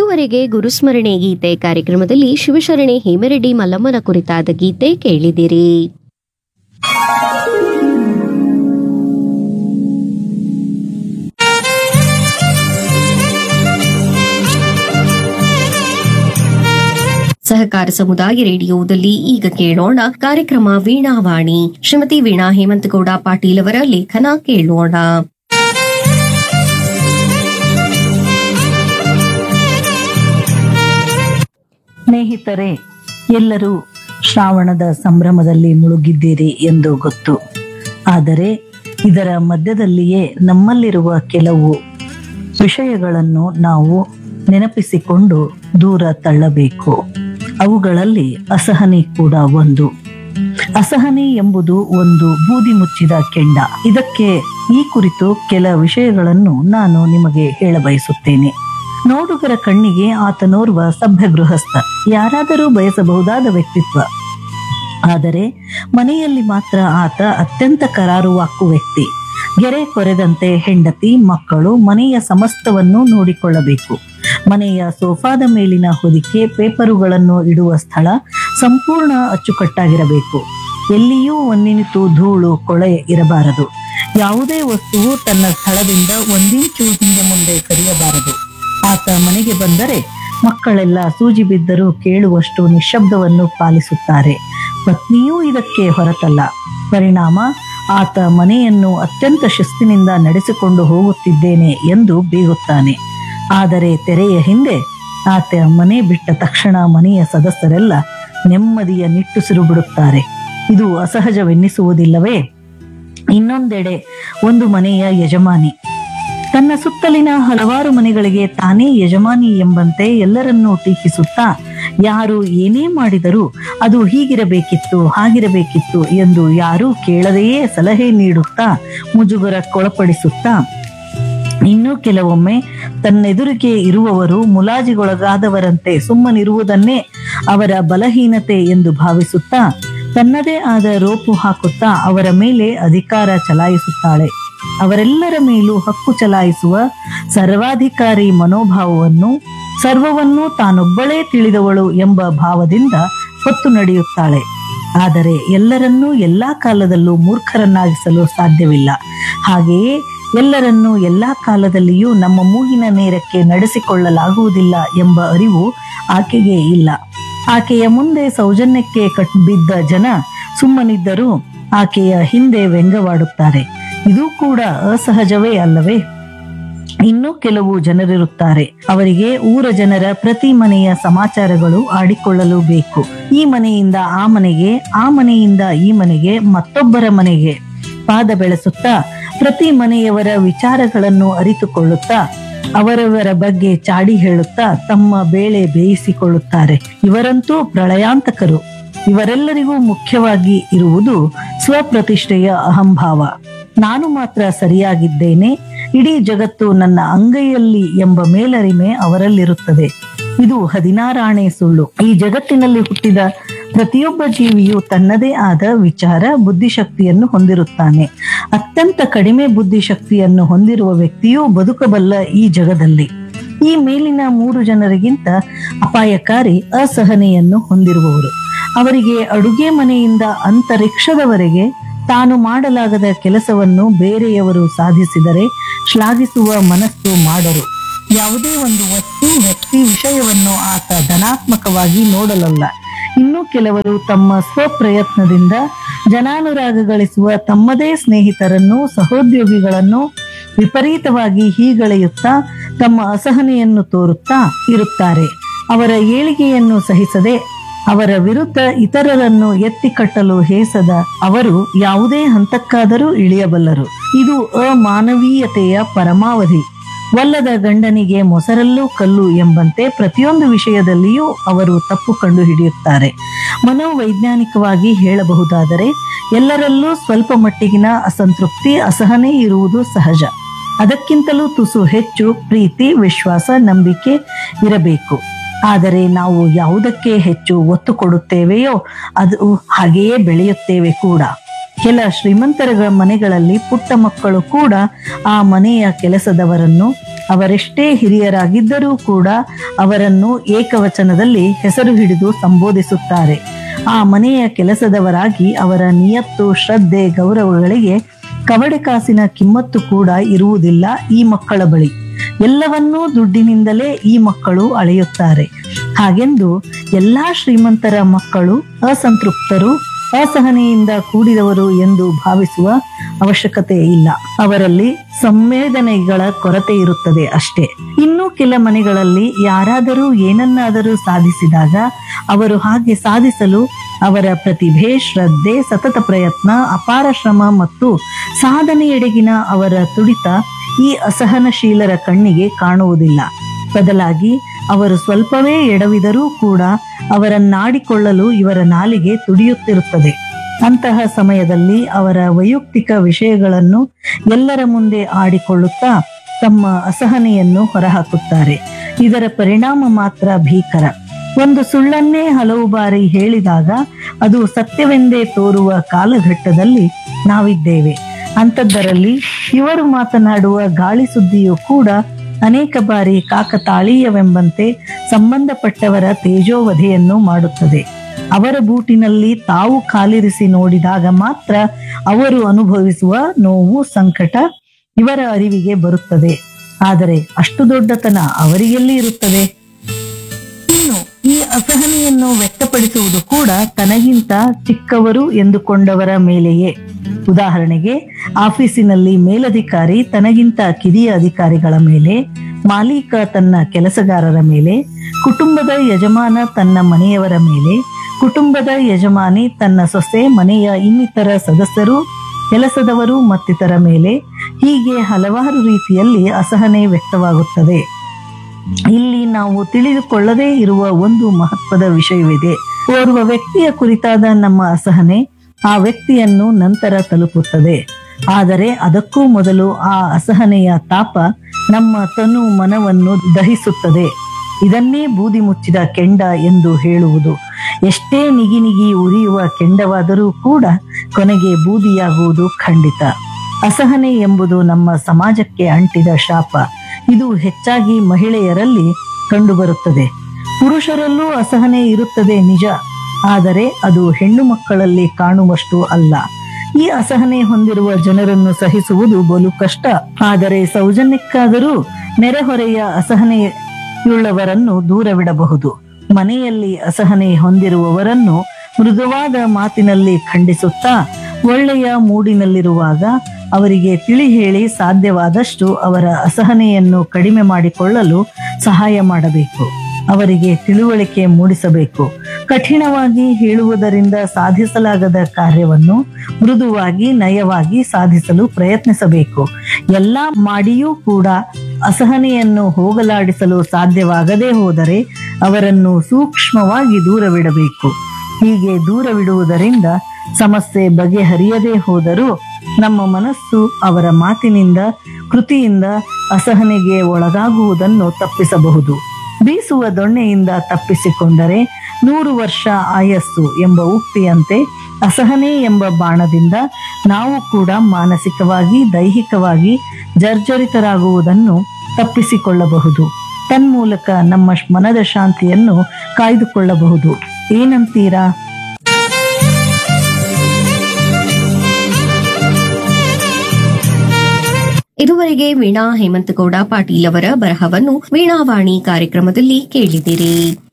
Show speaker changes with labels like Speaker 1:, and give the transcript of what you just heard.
Speaker 1: ಇದುವರೆಗೆ ಗುರುಸ್ಮರಣೆ ಗೀತೆ ಕಾರ್ಯಕ್ರಮದಲ್ಲಿ ಶಿವಶರಣೆ ಹೇಮರೆಡ್ಡಿ ಮಲ್ಲಮ್ಮನ ಕುರಿತಾದ ಗೀತೆ ಕೇಳಿದಿರಿ ಸಹಕಾರ ಸಮುದಾಯ ರೇಡಿಯೋದಲ್ಲಿ ಈಗ ಕೇಳೋಣ ಕಾರ್ಯಕ್ರಮ ವೀಣಾವಾಣಿ ಶ್ರೀಮತಿ ವೀಣಾ ಹೇಮಂತಗೌಡ ಪಾಟೀಲ್ ಅವರ ಲೇಖನ ಕೇಳೋಣ
Speaker 2: ಸ್ನೇಹಿತರೆ ಎಲ್ಲರೂ ಶ್ರಾವಣದ ಸಂಭ್ರಮದಲ್ಲಿ ಮುಳುಗಿದ್ದೀರಿ ಎಂದು ಗೊತ್ತು ಆದರೆ ಇದರ ಮಧ್ಯದಲ್ಲಿಯೇ ನಮ್ಮಲ್ಲಿರುವ ಕೆಲವು ವಿಷಯಗಳನ್ನು ನಾವು ನೆನಪಿಸಿಕೊಂಡು ದೂರ ತಳ್ಳಬೇಕು ಅವುಗಳಲ್ಲಿ ಅಸಹನೆ ಕೂಡ ಒಂದು ಅಸಹನೆ ಎಂಬುದು ಒಂದು ಬೂದಿ ಮುಚ್ಚಿದ ಕೆಂಡ ಇದಕ್ಕೆ ಈ ಕುರಿತು ಕೆಲ ವಿಷಯಗಳನ್ನು ನಾನು ನಿಮಗೆ ಹೇಳಬಯಸುತ್ತೇನೆ ನೋಡುಗರ ಕಣ್ಣಿಗೆ ಆತನೋರ್ವ ಸಭ್ಯ ಗೃಹಸ್ಥ ಯಾರಾದರೂ ಬಯಸಬಹುದಾದ ವ್ಯಕ್ತಿತ್ವ ಆದರೆ ಮನೆಯಲ್ಲಿ ಮಾತ್ರ ಆತ ಅತ್ಯಂತ ಕರಾರುವಾಕ್ಕು ವ್ಯಕ್ತಿ ಗೆರೆ ಕೊರೆದಂತೆ ಹೆಂಡತಿ ಮಕ್ಕಳು ಮನೆಯ ಸಮಸ್ತವನ್ನು ನೋಡಿಕೊಳ್ಳಬೇಕು ಮನೆಯ ಸೋಫಾದ ಮೇಲಿನ ಹೊದಿಕೆ ಪೇಪರುಗಳನ್ನು ಇಡುವ ಸ್ಥಳ ಸಂಪೂರ್ಣ ಅಚ್ಚುಕಟ್ಟಾಗಿರಬೇಕು ಎಲ್ಲಿಯೂ ಒಂದಿನಿತು ಧೂಳು ಕೊಳೆ ಇರಬಾರದು ಯಾವುದೇ ವಸ್ತುವು ತನ್ನ ಸ್ಥಳದಿಂದ ಒಂದಿಂಚು ಹಿಂದೆ ಮುಂದೆ ಸರಿಯಬಾರದು ಆತ ಮನೆಗೆ ಬಂದರೆ ಮಕ್ಕಳೆಲ್ಲ ಸೂಜಿ ಬಿದ್ದರೂ ಕೇಳುವಷ್ಟು ನಿಶ್ಶಬ್ದವನ್ನು ಪಾಲಿಸುತ್ತಾರೆ ಪತ್ನಿಯೂ ಇದಕ್ಕೆ ಹೊರತಲ್ಲ ಪರಿಣಾಮ ಆತ ಮನೆಯನ್ನು ಅತ್ಯಂತ ಶಿಸ್ತಿನಿಂದ ನಡೆಸಿಕೊಂಡು ಹೋಗುತ್ತಿದ್ದೇನೆ ಎಂದು ಬೀಗುತ್ತಾನೆ ಆದರೆ ತೆರೆಯ ಹಿಂದೆ ಆತ ಮನೆ ಬಿಟ್ಟ ತಕ್ಷಣ ಮನೆಯ ಸದಸ್ಯರೆಲ್ಲ ನೆಮ್ಮದಿಯ ನಿಟ್ಟುಸಿರು ಬಿಡುತ್ತಾರೆ ಇದು ಅಸಹಜವೆನ್ನಿಸುವುದಿಲ್ಲವೇ ಇನ್ನೊಂದೆಡೆ ಒಂದು ಮನೆಯ ಯಜಮಾನಿ ತನ್ನ ಸುತ್ತಲಿನ ಹಲವಾರು ಮನೆಗಳಿಗೆ ತಾನೇ ಯಜಮಾನಿ ಎಂಬಂತೆ ಎಲ್ಲರನ್ನೂ ಟೀಕಿಸುತ್ತಾ ಯಾರು ಏನೇ ಮಾಡಿದರೂ ಅದು ಹೀಗಿರಬೇಕಿತ್ತು ಹಾಗಿರಬೇಕಿತ್ತು ಎಂದು ಯಾರೂ ಕೇಳದೆಯೇ ಸಲಹೆ ನೀಡುತ್ತಾ ಮುಜುಗರಕ್ಕೊಳಪಡಿಸುತ್ತಾ ಇನ್ನು ಕೆಲವೊಮ್ಮೆ ತನ್ನೆದುರಿಗೆ ಇರುವವರು ಮುಲಾಜಿಗೊಳಗಾದವರಂತೆ ಸುಮ್ಮನಿರುವುದನ್ನೇ ಅವರ ಬಲಹೀನತೆ ಎಂದು ಭಾವಿಸುತ್ತಾ ತನ್ನದೇ ಆದ ರೋಪು ಹಾಕುತ್ತಾ ಅವರ ಮೇಲೆ ಅಧಿಕಾರ ಚಲಾಯಿಸುತ್ತಾಳೆ ಅವರೆಲ್ಲರ ಮೇಲೂ ಹಕ್ಕು ಚಲಾಯಿಸುವ ಸರ್ವಾಧಿಕಾರಿ ಮನೋಭಾವವನ್ನು ಸರ್ವವನ್ನೂ ತಾನೊಬ್ಬಳೇ ತಿಳಿದವಳು ಎಂಬ ಭಾವದಿಂದ ಹೊತ್ತು ನಡೆಯುತ್ತಾಳೆ ಆದರೆ ಎಲ್ಲರನ್ನೂ ಎಲ್ಲಾ ಕಾಲದಲ್ಲೂ ಮೂರ್ಖರನ್ನಾಗಿಸಲು ಸಾಧ್ಯವಿಲ್ಲ ಹಾಗೆಯೇ ಎಲ್ಲರನ್ನೂ ಎಲ್ಲಾ ಕಾಲದಲ್ಲಿಯೂ ನಮ್ಮ ಮೂಗಿನ ನೇರಕ್ಕೆ ನಡೆಸಿಕೊಳ್ಳಲಾಗುವುದಿಲ್ಲ ಎಂಬ ಅರಿವು ಆಕೆಗೆ ಇಲ್ಲ ಆಕೆಯ ಮುಂದೆ ಸೌಜನ್ಯಕ್ಕೆ ಕಟ್ ಬಿದ್ದ ಜನ ಸುಮ್ಮನಿದ್ದರೂ ಆಕೆಯ ಹಿಂದೆ ವ್ಯಂಗ್ಯವಾಡುತ್ತಾರೆ ಇದು ಕೂಡ ಅಸಹಜವೇ ಅಲ್ಲವೇ ಇನ್ನೂ ಕೆಲವು ಜನರಿರುತ್ತಾರೆ ಅವರಿಗೆ ಊರ ಜನರ ಪ್ರತಿ ಮನೆಯ ಸಮಾಚಾರಗಳು ಆಡಿಕೊಳ್ಳಲು ಬೇಕು ಈ ಮನೆಯಿಂದ ಆ ಮನೆಗೆ ಆ ಮನೆಯಿಂದ ಈ ಮನೆಗೆ ಮತ್ತೊಬ್ಬರ ಮನೆಗೆ ಪಾದ ಬೆಳೆಸುತ್ತಾ ಪ್ರತಿ ಮನೆಯವರ ವಿಚಾರಗಳನ್ನು ಅರಿತುಕೊಳ್ಳುತ್ತಾ ಅವರವರ ಬಗ್ಗೆ ಚಾಡಿ ಹೇಳುತ್ತಾ ತಮ್ಮ ಬೇಳೆ ಬೇಯಿಸಿಕೊಳ್ಳುತ್ತಾರೆ ಇವರಂತೂ ಪ್ರಳಯಾಂತಕರು ಇವರೆಲ್ಲರಿಗೂ ಮುಖ್ಯವಾಗಿ ಇರುವುದು ಸ್ವಪ್ರತಿಷ್ಠೆಯ ಅಹಂಭಾವ ನಾನು ಮಾತ್ರ ಸರಿಯಾಗಿದ್ದೇನೆ ಇಡೀ ಜಗತ್ತು ನನ್ನ ಅಂಗೈಯಲ್ಲಿ ಎಂಬ ಮೇಲರಿಮೆ ಅವರಲ್ಲಿರುತ್ತದೆ ಇದು ಹದಿನಾರಾಣೆ ಸುಳ್ಳು ಈ ಜಗತ್ತಿನಲ್ಲಿ ಹುಟ್ಟಿದ ಪ್ರತಿಯೊಬ್ಬ ಜೀವಿಯು ತನ್ನದೇ ಆದ ವಿಚಾರ ಬುದ್ಧಿಶಕ್ತಿಯನ್ನು ಹೊಂದಿರುತ್ತಾನೆ ಅತ್ಯಂತ ಕಡಿಮೆ ಬುದ್ಧಿಶಕ್ತಿಯನ್ನು ಹೊಂದಿರುವ ವ್ಯಕ್ತಿಯೂ ಬದುಕಬಲ್ಲ ಈ ಜಗದಲ್ಲಿ ಈ ಮೇಲಿನ ಮೂರು ಜನರಿಗಿಂತ ಅಪಾಯಕಾರಿ ಅಸಹನೆಯನ್ನು ಹೊಂದಿರುವವರು ಅವರಿಗೆ ಅಡುಗೆ ಮನೆಯಿಂದ ಅಂತರಿಕ್ಷದವರೆಗೆ ತಾನು ಮಾಡಲಾಗದ ಕೆಲಸವನ್ನು ಬೇರೆಯವರು ಸಾಧಿಸಿದರೆ ಶ್ಲಾಘಿಸುವ ಮನಸ್ಸು ಮಾಡರು ಯಾವುದೇ ಒಂದು ವಸ್ತು ವ್ಯಕ್ತಿ ವಿಷಯವನ್ನು ಆತ ಧನಾತ್ಮಕವಾಗಿ ನೋಡಲಲ್ಲ ಇನ್ನು ಕೆಲವರು ತಮ್ಮ ಸ್ವಪ್ರಯತ್ನದಿಂದ ಜನಾನುರಾಗ ಗಳಿಸುವ ತಮ್ಮದೇ ಸ್ನೇಹಿತರನ್ನು ಸಹೋದ್ಯೋಗಿಗಳನ್ನು ವಿಪರೀತವಾಗಿ ಹೀಗಳೆಯುತ್ತಾ ತಮ್ಮ ಅಸಹನೆಯನ್ನು ತೋರುತ್ತಾ ಇರುತ್ತಾರೆ ಅವರ ಏಳಿಗೆಯನ್ನು ಸಹಿಸದೆ ಅವರ ವಿರುದ್ಧ ಇತರರನ್ನು ಎತ್ತಿ ಕಟ್ಟಲು ಹೇಸದ ಅವರು ಯಾವುದೇ ಹಂತಕ್ಕಾದರೂ ಇಳಿಯಬಲ್ಲರು ಇದು ಅಮಾನವೀಯತೆಯ ಪರಮಾವಧಿ ವಲ್ಲದ ಗಂಡನಿಗೆ ಮೊಸರಲ್ಲೂ ಕಲ್ಲು ಎಂಬಂತೆ ಪ್ರತಿಯೊಂದು ವಿಷಯದಲ್ಲಿಯೂ ಅವರು ತಪ್ಪು ಕಂಡು ಹಿಡಿಯುತ್ತಾರೆ ಮನೋವೈಜ್ಞಾನಿಕವಾಗಿ ಹೇಳಬಹುದಾದರೆ ಎಲ್ಲರಲ್ಲೂ ಸ್ವಲ್ಪ ಮಟ್ಟಿಗಿನ ಅಸಂತೃಪ್ತಿ ಅಸಹನೆ ಇರುವುದು ಸಹಜ ಅದಕ್ಕಿಂತಲೂ ತುಸು ಹೆಚ್ಚು ಪ್ರೀತಿ ವಿಶ್ವಾಸ ನಂಬಿಕೆ ಇರಬೇಕು ಆದರೆ ನಾವು ಯಾವುದಕ್ಕೆ ಹೆಚ್ಚು ಒತ್ತು ಕೊಡುತ್ತೇವೆಯೋ ಅದು ಹಾಗೆಯೇ ಬೆಳೆಯುತ್ತೇವೆ ಕೂಡ ಕೆಲ ಶ್ರೀಮಂತರ ಮನೆಗಳಲ್ಲಿ ಪುಟ್ಟ ಮಕ್ಕಳು ಕೂಡ ಆ ಮನೆಯ ಕೆಲಸದವರನ್ನು ಅವರೆಷ್ಟೇ ಹಿರಿಯರಾಗಿದ್ದರೂ ಕೂಡ ಅವರನ್ನು ಏಕವಚನದಲ್ಲಿ ಹೆಸರು ಹಿಡಿದು ಸಂಬೋಧಿಸುತ್ತಾರೆ ಆ ಮನೆಯ ಕೆಲಸದವರಾಗಿ ಅವರ ನಿಯತ್ತು ಶ್ರದ್ಧೆ ಗೌರವಗಳಿಗೆ ಕವಡೆ ಕಾಸಿನ ಕಿಮ್ಮತ್ತು ಕೂಡ ಇರುವುದಿಲ್ಲ ಈ ಮಕ್ಕಳ ಬಳಿ ಎಲ್ಲವನ್ನೂ ದುಡ್ಡಿನಿಂದಲೇ ಈ ಮಕ್ಕಳು ಅಳೆಯುತ್ತಾರೆ ಹಾಗೆಂದು ಎಲ್ಲಾ ಶ್ರೀಮಂತರ ಮಕ್ಕಳು ಅಸಂತೃಪ್ತರು ಅಸಹನೆಯಿಂದ ಕೂಡಿದವರು ಎಂದು ಭಾವಿಸುವ ಅವಶ್ಯಕತೆ ಇಲ್ಲ ಅವರಲ್ಲಿ ಸಂವೇದನೆಗಳ ಕೊರತೆ ಇರುತ್ತದೆ ಅಷ್ಟೇ ಇನ್ನು ಕೆಲ ಮನೆಗಳಲ್ಲಿ ಯಾರಾದರೂ ಏನನ್ನಾದರೂ ಸಾಧಿಸಿದಾಗ ಅವರು ಹಾಗೆ ಸಾಧಿಸಲು ಅವರ ಪ್ರತಿಭೆ ಶ್ರದ್ಧೆ ಸತತ ಪ್ರಯತ್ನ ಅಪಾರ ಶ್ರಮ ಮತ್ತು ಸಾಧನೆಯೆಡೆಗಿನ ಅವರ ತುಡಿತ ಈ ಅಸಹನಶೀಲರ ಕಣ್ಣಿಗೆ ಕಾಣುವುದಿಲ್ಲ ಬದಲಾಗಿ ಅವರು ಸ್ವಲ್ಪವೇ ಎಡವಿದರೂ ಕೂಡ ಅವರನ್ನಾಡಿಕೊಳ್ಳಲು ಇವರ ನಾಲಿಗೆ ತುಡಿಯುತ್ತಿರುತ್ತದೆ ಅಂತಹ ಸಮಯದಲ್ಲಿ ಅವರ ವೈಯಕ್ತಿಕ ವಿಷಯಗಳನ್ನು ಎಲ್ಲರ ಮುಂದೆ ಆಡಿಕೊಳ್ಳುತ್ತಾ ತಮ್ಮ ಅಸಹನೆಯನ್ನು ಹೊರಹಾಕುತ್ತಾರೆ ಇದರ ಪರಿಣಾಮ ಮಾತ್ರ ಭೀಕರ ಒಂದು ಸುಳ್ಳನ್ನೇ ಹಲವು ಬಾರಿ ಹೇಳಿದಾಗ ಅದು ಸತ್ಯವೆಂದೇ ತೋರುವ ಕಾಲಘಟ್ಟದಲ್ಲಿ ನಾವಿದ್ದೇವೆ ಅಂಥದ್ದರಲ್ಲಿ ಇವರು ಮಾತನಾಡುವ ಗಾಳಿ ಸುದ್ದಿಯು ಕೂಡ ಅನೇಕ ಬಾರಿ ಕಾಕತಾಳೀಯವೆಂಬಂತೆ ಸಂಬಂಧಪಟ್ಟವರ ತೇಜೋವಧೆಯನ್ನು ಮಾಡುತ್ತದೆ ಅವರ ಬೂಟಿನಲ್ಲಿ ತಾವು ಕಾಲಿರಿಸಿ ನೋಡಿದಾಗ ಮಾತ್ರ ಅವರು ಅನುಭವಿಸುವ ನೋವು ಸಂಕಟ ಇವರ ಅರಿವಿಗೆ ಬರುತ್ತದೆ ಆದರೆ ಅಷ್ಟು ದೊಡ್ಡತನ ಅವರಿಗೆಲ್ಲಿ ಇರುತ್ತದೆ ಇನ್ನು ಈ ಅಸಹನೆಯನ್ನು ವ್ಯಕ್ತಪಡಿಸುವುದು ಕೂಡ ತನಗಿಂತ ಚಿಕ್ಕವರು ಎಂದುಕೊಂಡವರ ಮೇಲೆಯೇ ಉದಾಹರಣೆಗೆ ಆಫೀಸಿನಲ್ಲಿ ಮೇಲಧಿಕಾರಿ ತನಗಿಂತ ಕಿರಿಯ ಅಧಿಕಾರಿಗಳ ಮೇಲೆ ಮಾಲೀಕ ತನ್ನ ಕೆಲಸಗಾರರ ಮೇಲೆ ಕುಟುಂಬದ ಯಜಮಾನ ತನ್ನ ಮನೆಯವರ ಮೇಲೆ ಕುಟುಂಬದ ಯಜಮಾನಿ ತನ್ನ ಸೊಸೆ ಮನೆಯ ಇನ್ನಿತರ ಸದಸ್ಯರು ಕೆಲಸದವರು ಮತ್ತಿತರ ಮೇಲೆ ಹೀಗೆ ಹಲವಾರು ರೀತಿಯಲ್ಲಿ ಅಸಹನೆ ವ್ಯಕ್ತವಾಗುತ್ತದೆ ಇಲ್ಲಿ ನಾವು ತಿಳಿದುಕೊಳ್ಳದೇ ಇರುವ ಒಂದು ಮಹತ್ವದ ವಿಷಯವಿದೆ ಓರ್ವ ವ್ಯಕ್ತಿಯ ಕುರಿತಾದ ನಮ್ಮ ಅಸಹನೆ ಆ ವ್ಯಕ್ತಿಯನ್ನು ನಂತರ ತಲುಪುತ್ತದೆ ಆದರೆ ಅದಕ್ಕೂ ಮೊದಲು ಆ ಅಸಹನೆಯ ತಾಪ ನಮ್ಮ ತನು ಮನವನ್ನು ದಹಿಸುತ್ತದೆ ಇದನ್ನೇ ಬೂದಿ ಮುಚ್ಚಿದ ಕೆಂಡ ಎಂದು ಹೇಳುವುದು ಎಷ್ಟೇ ನಿಗಿ ನಿಗಿ ಉರಿಯುವ ಕೆಂಡವಾದರೂ ಕೂಡ ಕೊನೆಗೆ ಬೂದಿಯಾಗುವುದು ಖಂಡಿತ ಅಸಹನೆ ಎಂಬುದು ನಮ್ಮ ಸಮಾಜಕ್ಕೆ ಅಂಟಿದ ಶಾಪ ಇದು ಹೆಚ್ಚಾಗಿ ಮಹಿಳೆಯರಲ್ಲಿ ಕಂಡುಬರುತ್ತದೆ ಪುರುಷರಲ್ಲೂ ಅಸಹನೆ ಇರುತ್ತದೆ ನಿಜ ಆದರೆ ಅದು ಹೆಣ್ಣು ಮಕ್ಕಳಲ್ಲಿ ಕಾಣುವಷ್ಟು ಅಲ್ಲ ಈ ಅಸಹನೆ ಹೊಂದಿರುವ ಜನರನ್ನು ಸಹಿಸುವುದು ಬಲು ಕಷ್ಟ ಆದರೆ ಸೌಜನ್ಯಕ್ಕಾದರೂ ನೆರೆಹೊರೆಯ ಅಸಹನೆಯುಳ್ಳವರನ್ನು ದೂರವಿಡಬಹುದು ಮನೆಯಲ್ಲಿ ಅಸಹನೆ ಹೊಂದಿರುವವರನ್ನು ಮೃದುವಾದ ಮಾತಿನಲ್ಲಿ ಖಂಡಿಸುತ್ತಾ ಒಳ್ಳೆಯ ಮೂಡಿನಲ್ಲಿರುವಾಗ ಅವರಿಗೆ ತಿಳಿ ಹೇಳಿ ಸಾಧ್ಯವಾದಷ್ಟು ಅವರ ಅಸಹನೆಯನ್ನು ಕಡಿಮೆ ಮಾಡಿಕೊಳ್ಳಲು ಸಹಾಯ ಮಾಡಬೇಕು ಅವರಿಗೆ ತಿಳುವಳಿಕೆ ಮೂಡಿಸಬೇಕು ಕಠಿಣವಾಗಿ ಹೇಳುವುದರಿಂದ ಸಾಧಿಸಲಾಗದ ಕಾರ್ಯವನ್ನು ಮೃದುವಾಗಿ ನಯವಾಗಿ ಸಾಧಿಸಲು ಪ್ರಯತ್ನಿಸಬೇಕು ಎಲ್ಲ ಮಾಡಿಯೂ ಕೂಡ ಅಸಹನೆಯನ್ನು ಹೋಗಲಾಡಿಸಲು ಸಾಧ್ಯವಾಗದೇ ಹೋದರೆ ಅವರನ್ನು ಸೂಕ್ಷ್ಮವಾಗಿ ದೂರವಿಡಬೇಕು ಹೀಗೆ ದೂರವಿಡುವುದರಿಂದ ಸಮಸ್ಯೆ ಬಗೆಹರಿಯದೇ ಹೋದರೂ ನಮ್ಮ ಮನಸ್ಸು ಅವರ ಮಾತಿನಿಂದ ಕೃತಿಯಿಂದ ಅಸಹನೆಗೆ ಒಳಗಾಗುವುದನ್ನು ತಪ್ಪಿಸಬಹುದು ಬೀಸುವ ದೊಣ್ಣೆಯಿಂದ ತಪ್ಪಿಸಿಕೊಂಡರೆ ನೂರು ವರ್ಷ ಆಯಸ್ಸು ಎಂಬ ಉಕ್ತಿಯಂತೆ ಅಸಹನೆ ಎಂಬ ಬಾಣದಿಂದ ನಾವು ಕೂಡ ಮಾನಸಿಕವಾಗಿ ದೈಹಿಕವಾಗಿ ಜರ್ಜರಿತರಾಗುವುದನ್ನು ತಪ್ಪಿಸಿಕೊಳ್ಳಬಹುದು ತನ್ಮೂಲಕ ನಮ್ಮ ಶ್- ಮನದ ಶಾಂತಿಯನ್ನು ಕಾಯ್ದುಕೊಳ್ಳಬಹುದು ಏನಂತೀರಾ
Speaker 1: ಇದುವರೆಗೆ ವೀಣಾ ಹೇಮಂತಗೌಡ ಪಾಟೀಲ್ ಅವರ ಬರಹವನ್ನು ವೀಣಾವಾಣಿ ಕಾರ್ಯಕ್ರಮದಲ್ಲಿ ಕೇಳಿದಿರಿ